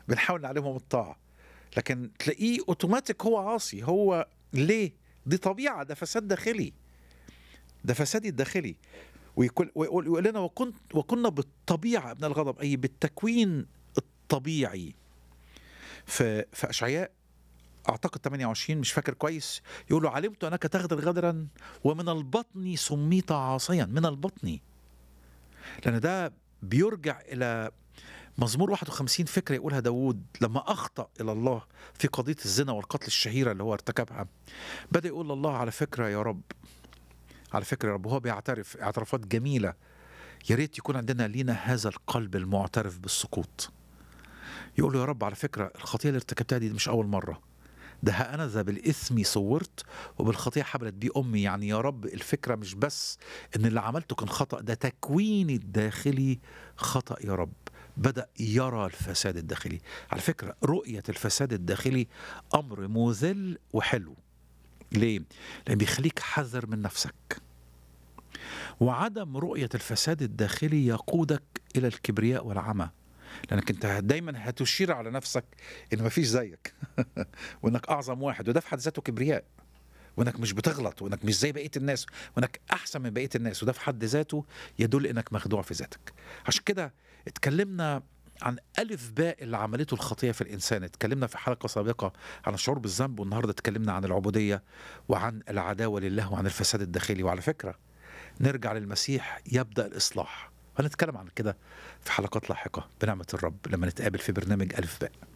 بنحاول نعلمهم الطاعه لكن تلاقيه اوتوماتيك هو عاصي هو ليه دي طبيعه ده فساد داخلي ده فسادي الداخلي ويقول ويقول ويقول لنا وكنت وكنا بالطبيعه ابن الغضب اي بالتكوين الطبيعي في في اشعياء اعتقد 28 مش فاكر كويس يقول له علمت انك تغدر غدرا ومن البطن سميت عاصيا من البطن لان ده بيرجع الى مزمور 51 فكرة يقولها داوود لما أخطأ إلى الله في قضية الزنا والقتل الشهيرة اللي هو ارتكبها بدأ يقول لله على فكرة يا رب على فكرة يا رب هو بيعترف اعترافات جميلة يا ريت يكون عندنا لينا هذا القلب المعترف بالسقوط يقول له يا رب على فكرة الخطية اللي ارتكبتها دي مش أول مرة ده ها أنا ذا بالإثم صورت وبالخطية حبلت بي أمي يعني يا رب الفكرة مش بس إن اللي عملته كان خطأ ده تكويني الداخلي خطأ يا رب بدأ يرى الفساد الداخلي على فكرة رؤية الفساد الداخلي أمر مذل وحلو ليه؟ لأن بيخليك حذر من نفسك وعدم رؤية الفساد الداخلي يقودك إلى الكبرياء والعمى لأنك أنت دايما هتشير على نفسك إن مفيش زيك وإنك أعظم واحد وده في حد ذاته كبرياء وانك مش بتغلط وانك مش زي بقيه الناس وانك احسن من بقيه الناس وده في حد ذاته يدل انك مخدوع في ذاتك عشان كده اتكلمنا عن ألف باء اللي عملته الخطية في الإنسان اتكلمنا في حلقة سابقة عن الشعور بالذنب والنهاردة اتكلمنا عن العبودية وعن العداوة لله وعن الفساد الداخلي وعلى فكرة نرجع للمسيح يبدأ الإصلاح هنتكلم عن كده في حلقات لاحقة بنعمة الرب لما نتقابل في برنامج ألف باء